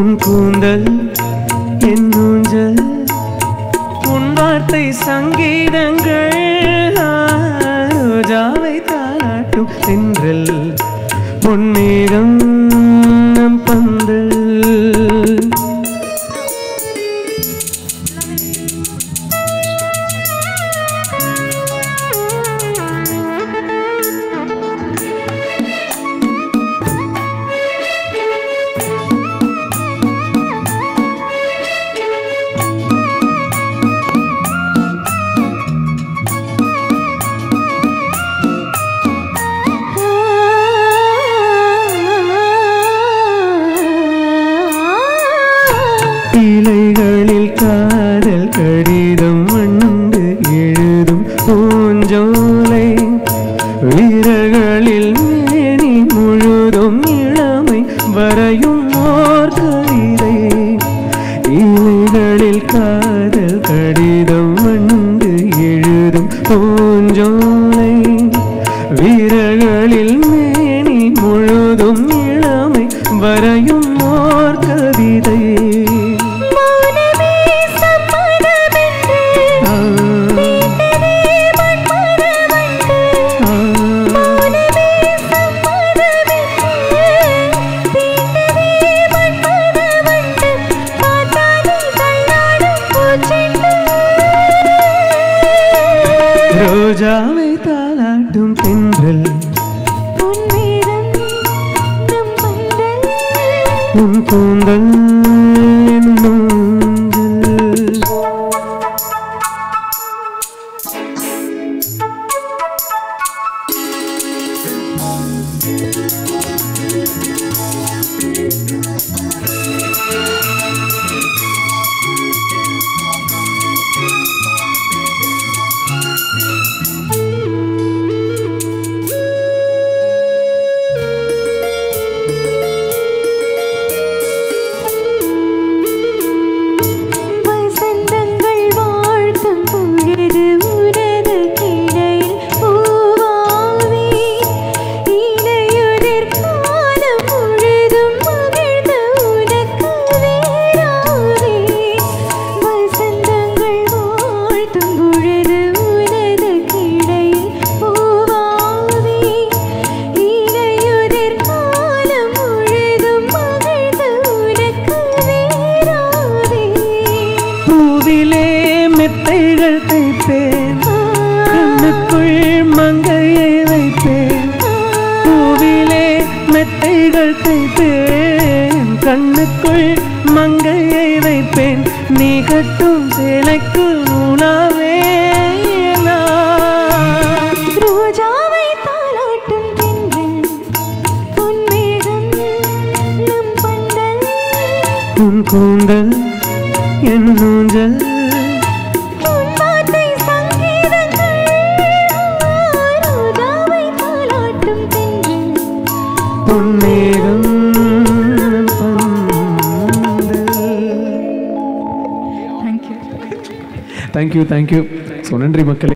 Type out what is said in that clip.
உன் கூந்தல் என் ஊஞ்சல் உன் வார்த்தை சங்கீதங்கள் ரோஜாவை தாளாட்டும் தென்றல் பொன்னேகம் நம் பந்தல் இலைகளில் காதல் கடிதம் வண்டு எழுதும் பூஞ்சோலை வீரர்களில் மேனி முழுதும் இளமை வரையும் ஓர் கவிதை இலைகளில் காதல் கடிதம் வண்டு எழுதும் பூஞ்சோலை வீரர்களில் மேனி முழுதும் இளமை வரையும் ஓர் கவிதை மௌனமே சம்மதமென்று ஆ, மன்மதவண்டு ஆ, மௌனமே சம்மதமென்று தீண்டவே மன்மதவண்டு காத்தாடி தள்ளாடும் பூச்செண்டு ரோஜாவை தாளாட்டும் தென்றல் பொன்மேகம் நம் பந்தல் உன் கூந்தல் என் ஊஞ்சல். வசந்தங்கள் வாழ்த்தும் பொழுது உனது கிளையில் பூவாவே இலையுதிர் காலம் முழுதும் மகிழ்ந்த உனக்கு வேறாவே வசந்தங்கள் வாழ்த்தும் பொழுது உனது கிளையில் பூவாவே இலையுதிர் காலம் முழுதும் மகிழ்ந்த உனக்கு வேறாவே பூவிலே மெத்தைகள் தைப்பேன் கண்ணுக்குள் மங்கையை வைப்பேன் பூவிலே மெத்தைகள் தைப்பேன் கண்ணுக்குள் மங்கையை வைப்பேன் நீ கட்டும் சேலைக்கு நூலாவே நான். ரோஜாவை தாளாட்டும் தென்றல் பொன்மேகம் நம் பந்தல் உன் கூந்தல் என் ஊஞ்சல் உன் வார்த்தை சங்கீதங்கள் ரோஜாவை தாளாட்டும் தென்றல் பொன்னேகம் பந்தல் தேங்க்யூ தேங்க்யூ தேங்க்யூ ஸோ நன்றி மக்களே